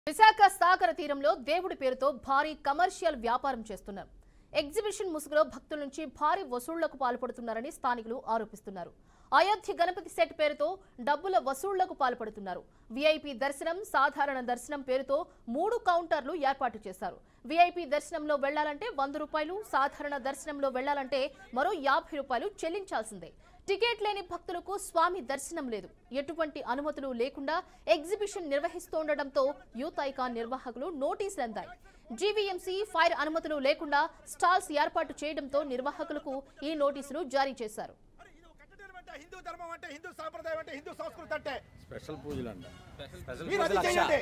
విశాఖ సాగర తీరంలో దేవుడి పేరుతో భారీ కమర్షియల్ వ్యాపారం చేస్తున్నారు ఎగ్జిబిషన్ ముసుగులో భక్తుల నుంచి భారీ వసూళ్లకు పాల్పడుతున్నారని స్థానికులు ఆరోపిస్తున్నారు అయోధ్య గణపతి సెట్ పేరుతో డబ్బుల వసూళ్లకు పాల్పడుతున్నారు వీఐపీ దర్శనం సాధారణ దర్శనం పేరుతో మూడు కౌంటర్లు ఏర్పాటు చేశారు వీఐపీ దర్శనంలో వెళ్లాలంటే వంద రూపాయలు సాధారణ దర్శనంలో వెళ్లాలంటే మరో యాభై రూపాయలు చెల్లించాల్సిందే టికెట్ లేని భక్తులకు స్వామి దర్శనం లేదు ఎటువంటి అనుమతులు లేకుండా ఎగ్జిబిషన్ నిర్వహిస్తుండటంతో యూత్ ఐకాన్ నిర్వాహకులు నోటీసులు అందాయి జీవీఎంసీ ఫైర్ అనుమతులు లేకుండా స్టాల్స్ ఏర్పాటు చేయడంతో నిర్వాహకులకు ఈ నోటీసులు జారీ చేశారు అరే ఇది ఒక entertainment అంటే హిందూ ధర్మం అంటే హిందూ సాంప్రదాయం అంటే హిందూ సంస్కృతి అంటే స్పెషల్ పూజలు అంట స్పెషల్ మీరు అది చేయండి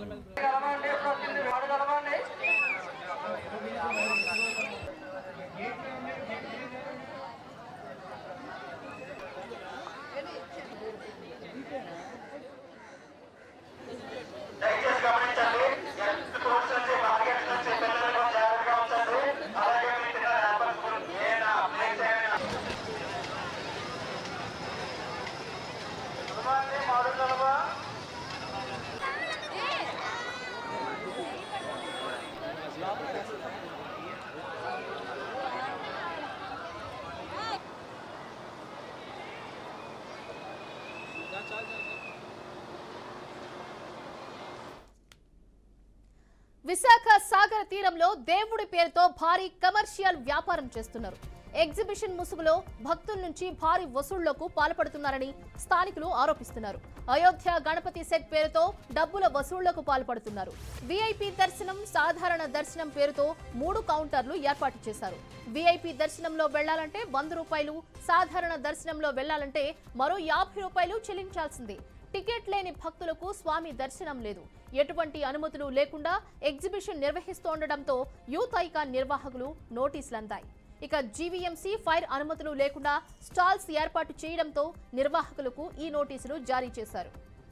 విశాఖ సాగర తీరంలో దేవుడి పేరుతో భారీ కమర్షియల్ వ్యాపారం చేస్తున్నారు ఎగ్జిబిషన్ ముసుగులో భక్తుల నుంచి భారీ వసూళ్లకు పాల్పడుతున్నారని స్థానికులు ఆరోపిస్తున్నారు అయోధ్య గణపతి సెట్ పేరుతో డబ్బుల వసూళ్లకు పాల్పడుతున్నారు వీఐపీ దర్శనం సాధారణ దర్శనం పేరుతో మూడు కౌంటర్లు ఏర్పాటు చేశారు వీఐపీ దర్శనంలో వెళ్లాలంటే వంద రూపాయలు సాధారణ దర్శనంలో వెళ్లాలంటే మరో యాభై రూపాయలు చెల్లించాల్సిందే టికెట్ లేని భక్తులకు స్వామి దర్శనం లేదు ఎటువంటి అనుమతులు లేకుండా ఎగ్జిబిషన్ నిర్వహిస్తోండటంతో యూత్ ఐకాన్ నిర్వాహకులు నోటీసులు అందాయి ఇక జీవీఎంసీ ఫైర్ అనుమతులు లేకుండా స్టాల్స్ ఏర్పాటు చేయడంతో నిర్వాహకులకు ఈ నోటీసులు జారీ చేశారు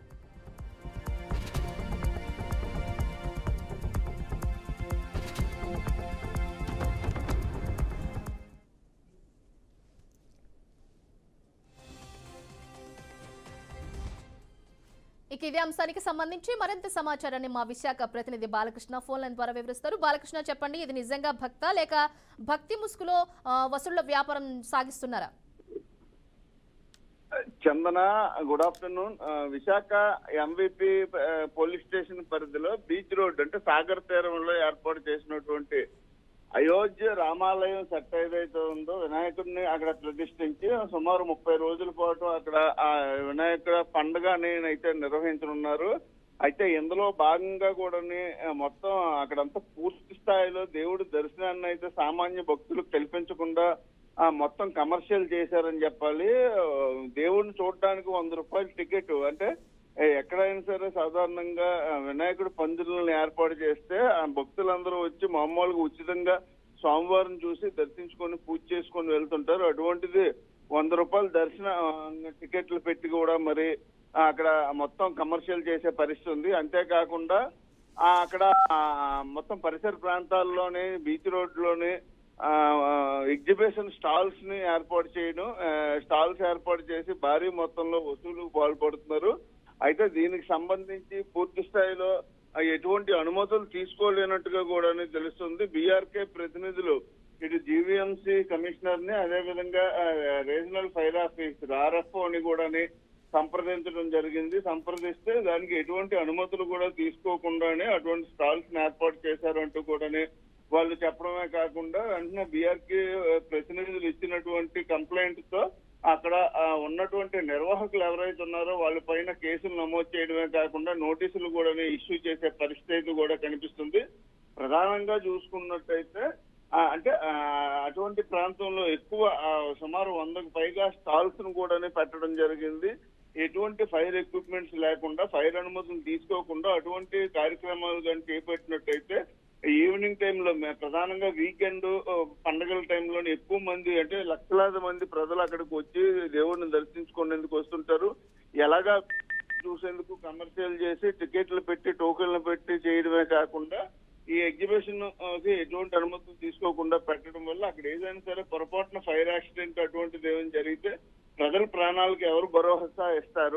ఇక ఇదే అంశానికి సంబంధించి మరింత సమాచారాన్ని మా విశాఖ ప్రతినిధి బాలకృష్ణ ఫోన్ లైన్ ద్వారా వివరిస్తారు బాలకృష్ణ చెప్పండి ఇది నిజంగా భక్త లేక భక్తి ముసుగులో ఆ, వసూళ్ల వ్యాపారం సాగిస్తున్నారా చందన గుడ్ ఆఫ్టర్నూన్ ఆ, విశాఖ ఎంవిపి పోలీస్ స్టేషన్ పరిధిలో బీచ్ రోడ్ అంటే సాగర్ తీరంలో ఏర్పాటు చేసినటువంటి అయోధ్య రామాలయం సెట్ ఏదైతే ఉందో వినాయకుడిని అక్కడ ప్రతిష్ఠించి సుమారు ముప్పై రోజుల పాటు అక్కడ ఆ వినాయకుడ పండుగని అయితే నిర్వహించనున్నారు అయితే ఇందులో భాగంగా కూడా మొత్తం అక్కడంతా పూర్తి స్థాయిలో దేవుడి దర్శనాన్ని అయితే సామాన్య భక్తులకు కల్పించకుండా ఆ మొత్తం కమర్షియల్ చేశారని చెప్పాలి ఆ, దేవుడిని చూడడానికి వంద రూపాయల టికెట్ అంటే ఏ, ఎక్కడైనా సరే సాధారణంగా ఆ, వినాయకుడి పందిరులను ఏర్పాటు చేస్తే ఆ భక్తులందరూ వచ్చి మామూలుగా ఉచితంగా స్వామివారిని చూసి దర్శించుకొని పూజ చేసుకొని వెళ్తుంటారు అటువంటిది వంద రూపాయల దర్శన ఆ, టికెట్లు పెట్టి కూడా మరి ఆ, అక్కడ మొత్తం కమర్షియల్ చేసే పరిస్థితి ఉంది అంతేకాకుండా ఆ, అక్కడ ఆ, మొత్తం పరిసర ప్రాంతాల్లోనే బీచ్ రోడ్ లోని ఎగ్జిబిషన్ స్టాల్స్ ని ఏర్పాటు చేయడం ఆ, స్టాల్స్ ఏర్పాటు చేసి భారీ మొత్తంలో వసూలుకు పాల్పడుతున్నారు అయితే దీనికి సంబంధించి పూర్తి స్థాయిలో ఆ, ఎటువంటి అనుమతులు తీసుకోలేనట్టుగా కూడా తెలుస్తుంది బీఆర్కే ప్రతినిధులు ఇటు జీవీఎంసీ కమిషనర్ ని అదే విధంగా రీజనల్ ఫైర్ ఆఫీసర్ ఆర్ఎఫ్ఓ ని కూడా సంప్రదించడం జరిగింది సంప్రదిస్తే దానికి ఎటువంటి అనుమతులు కూడా తీసుకోకుండానే అటువంటి స్టాల్స్ ని ఏర్పాటు చేశారంటూ కూడా వాళ్ళు చెప్పడమే కాకుండా వెంటనే బీఆర్కి ప్రతినిధులు ఇచ్చినటువంటి కంప్లైంట్ తో అక్కడ ఆ, ఉన్నటువంటి నిర్వాహకులు ఎవరైతే ఉన్నారో వాళ్ళ పైన కేసులు నమోదు చేయడమే కాకుండా నోటీసులు కూడా ఇష్యూ చేసే పరిస్థితి కూడా కనిపిస్తుంది ప్రధానంగా చూసుకున్నట్టయితే ఆ, అంటే ఆ, అటువంటి ప్రాంతంలో ఎక్కువ ఆ, సుమారు వందకు పైగా స్టాల్స్ ను కూడా పెట్టడం జరిగింది ఎటువంటి ఫైర్ ఎక్విప్మెంట్స్ లేకుండా ఫైర్ అనుమతులు తీసుకోకుండా అటువంటి కార్యక్రమాలు కానీ చేపట్టినట్టయితే ఈవినింగ్ టైంలో మే- ప్రధానంగా వీకెండ్ పండగల టైంలో ఎక్కువ మంది అంటే లక్షలాది మంది ప్రజలు అక్కడికి వచ్చి దేవుడిని దర్శించుకునేందుకు వస్తుంటారు ఎలాగా చూసేందుకు కమర్షియల్ చేసి టికెట్లు పెట్టి టోకెన్లు పెట్టి చేయడమే కాకుండా ఈ ఎగ్జిబిషన్ కి ఎటువంటి అనుమతులు తీసుకోకుండా పెట్టడం వల్ల అక్కడ ఏదైనా సరే పొరపాటున ఫైర్ యాక్సిడెంట్ అటువంటిది ఏమైనా జరిగితే ప్రజల ప్రాణాలకు ఎవరు భరోసా ఇస్తారు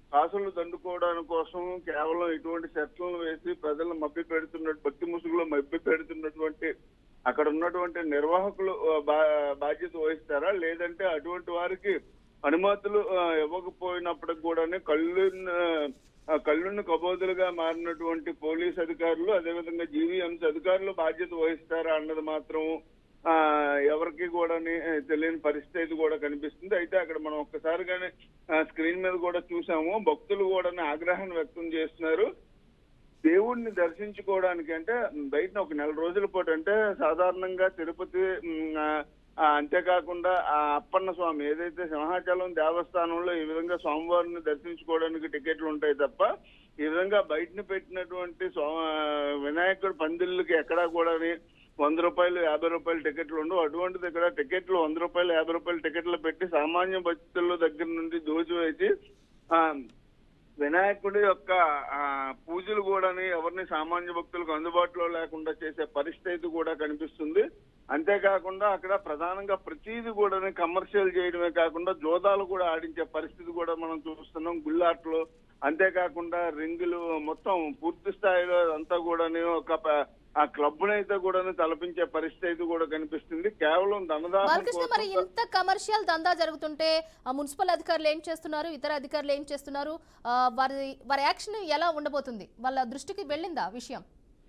కాసులు దండుకోవడానికి కోసం కేవలం ఇటువంటి సెట్లను వేసి ప్రజలను మభ్య పెడుతున్నట్టు భక్తి ముసుగులో మభ్య పెడుతున్నటువంటి అక్కడ ఉన్నటువంటి నిర్వాహకులు ఆ, బా- బాధ్యత వహిస్తారా లేదంటే అటువంటి వారికి అనుమతులు ఆ, ఇవ్వకపోయినప్పటికి కూడా కళ్ళు కళ్ళున్న కబోదులుగా మారినటువంటి పోలీస్ అధికారులు అదేవిధంగా జీవీఎంసీ అధికారులు బాధ్యత వహిస్తారా అన్నది మాత్రం ఆ ఎవరికి కూడా తెలియని పరిస్థితి అయితే కూడా కనిపిస్తుంది అయితే అక్కడ మనం ఒక్కసారిగానే స్క్రీన్ మీద కూడా చూసాము భక్తులు కూడా ఆగ్రహాన్ని వ్యక్తం చేస్తున్నారు దేవుణ్ణి దర్శించుకోవడానికి అంటే బయట ఒక నెల రోజుల పాటు అంటే సాధారణంగా తిరుపతి ఉమ్, ఆ, ఆ, అంతేకాకుండా ఆ అప్పన్న స్వామి ఏదైతే సింహాచలం దేవస్థానంలో ఈ విధంగా స్వామివారిని దర్శించుకోవడానికి టికెట్లు ఉంటాయి తప్ప ఈ విధంగా బయటని పెట్టినటువంటి స్వా- వినాయకుడి పందిళ్ళకి ఎక్కడా కూడా వంద రూపాయలు యాభై రూపాయల టికెట్లు ఉండవు అటువంటిది ఇక్కడ టికెట్లు వంద రూపాయలు యాభై రూపాయల టికెట్లు పెట్టి సామాన్య భక్తుల దగ్గర నుండి దోచివేసి ఆ వినాయకుడి యొక్క ఆ, పూజలు కూడా ఎవరిని సామాన్య భక్తులకు అందుబాటులో లేకుండా చేసే పరిస్థితి కూడా కనిపిస్తుంది అంతేకాకుండా అక్కడ ప్రధానంగా ప్రతిదీ కూడా కమర్షియల్ చేయడమే కాకుండా జోదాలు కూడా ఆడించే పరిస్థితి కూడా మనం చూస్తున్నాం గుళ్ళాట్లు అంతేకాకుండా రింగులు మొత్తం పూర్తి స్థాయిలో అంతా కూడా ఒక ప- ఆ క్లబ్ అయితే కూడా తలపించే పరిస్థితి కూడా కనిపిస్తుంది కేవలం ధనదాహం బాలకృష్ణ మరి కోసం ఇంత కమర్షియల్ దందా జరుగుతుంటే ఆ మున్సిపల్ అధికారులు ఏం చేస్తున్నారు ఇతర అధికారులు ఏం చేస్తున్నారు ఆ, వారి వారి యాక్షన్ ఎలా ఉండబోతుంది వాళ్ళ దృష్టికి వెళ్ళిందా విషయం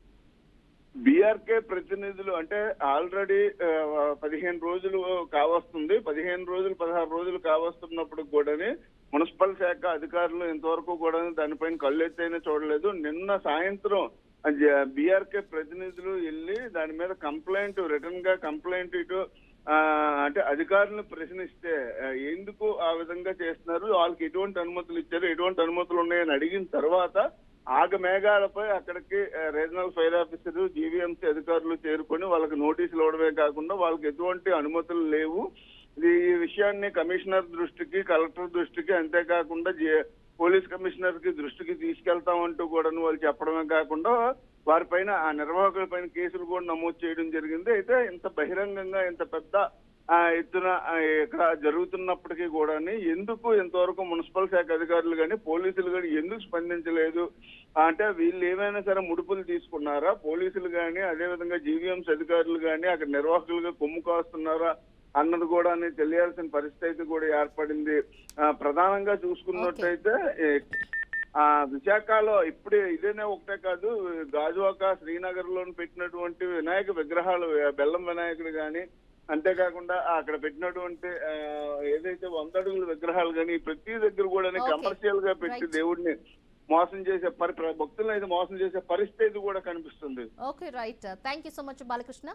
బీఆర్కే ప్రతినిధులు అంటే ఆల్రెడీ పదిహేను రోజులు కావస్తుంది పదిహేను రోజులు పదహారు రోజులు కావస్తున్నప్పుడు కూడాని మున్సిపల్ శాఖ అధికారులు ఇంతవరకు కూడా దానిపైన కళ్ళెత్తైనా చూడలేదు నిన్న సాయంత్రం బీఆర్కే ప్రతినిధులు వెళ్ళి దాని మీద కంప్లైంట్ రిటర్న్ గా కంప్లైంట్ ఇటు ఆ, అంటే అధికారులను ప్రశ్నిస్తే ఆ, ఎందుకు ఆ విధంగా చేస్తున్నారు వాళ్ళకి ఎటువంటి అనుమతులు ఇచ్చారు ఎటువంటి అనుమతులు ఉన్నాయని అడిగిన తర్వాత ఆగ మేఘాలపై అక్కడికి ఆ, రీజనల్ ఫైర్ ఆఫీసర్ జీవీఎంసీ అధికారులు చేరుకొని వాళ్ళకి నోటీసులు ఇవ్వడమే కాకుండా వాళ్ళకి ఎటువంటి అనుమతులు లేవు ఇది ఈ విషయాన్ని కమిషనర్ దృష్టికి కలెక్టర్ దృష్టికి అంతేకాకుండా జే- పోలీస్ కమిషనర్ కి దృష్టికి తీసుకెళ్తామంటూ కూడా వాళ్ళు చెప్పడమే కాకుండా వారిపైన ఆ నిర్వాహకుల పైన కేసులు కూడా నమోదు చేయడం జరిగింది అయితే ఇంత బహిరంగంగా ఇంత పెద్ద ఆ, ఎత్తున ఆ, ఇక్కడ జరుగుతున్నప్పటికీ కూడా ఎందుకు ఇంతవరకు మున్సిపల్ శాఖ అధికారులు కానీ పోలీసులు కానీ ఎందుకు స్పందించలేదు ఆ, అంటే వీళ్ళు ఏమైనా సరే ముడుపులు తీసుకున్నారా పోలీసులు కానీ అదేవిధంగా జీవీఎంసీ అధికారులు కానీ అక్కడ నిర్వాహకులుగా కొమ్ము కాస్తున్నారా అన్నది కూడా తెలియాల్సిన పరిస్థితి కూడా ఏర్పడింది ఆ, ప్రధానంగా చూసుకున్నట్టయితే ఏ, ఆ విశాఖలో ఇప్పుడు ఇదేనే ఒకటే కాదు గాజువాక శ్రీనగర్ లో పెట్టినటువంటి వినాయక విగ్రహాలు బెల్లం వినాయకుడు గాని అంతేకాకుండా అక్కడ పెట్టినటువంటి ఆ, ఏదైతే వంద అడుగుల విగ్రహాలు కానీ ప్రతి దగ్గర కూడా Okay. కమర్షియల్ గా పెట్టి Right. దేవుడిని మోసం చేసే పరి భక్తులను అయితే మోసం చేసే పరిస్థితి కూడా కనిపిస్తుంది okay right thank you so much Balakrishna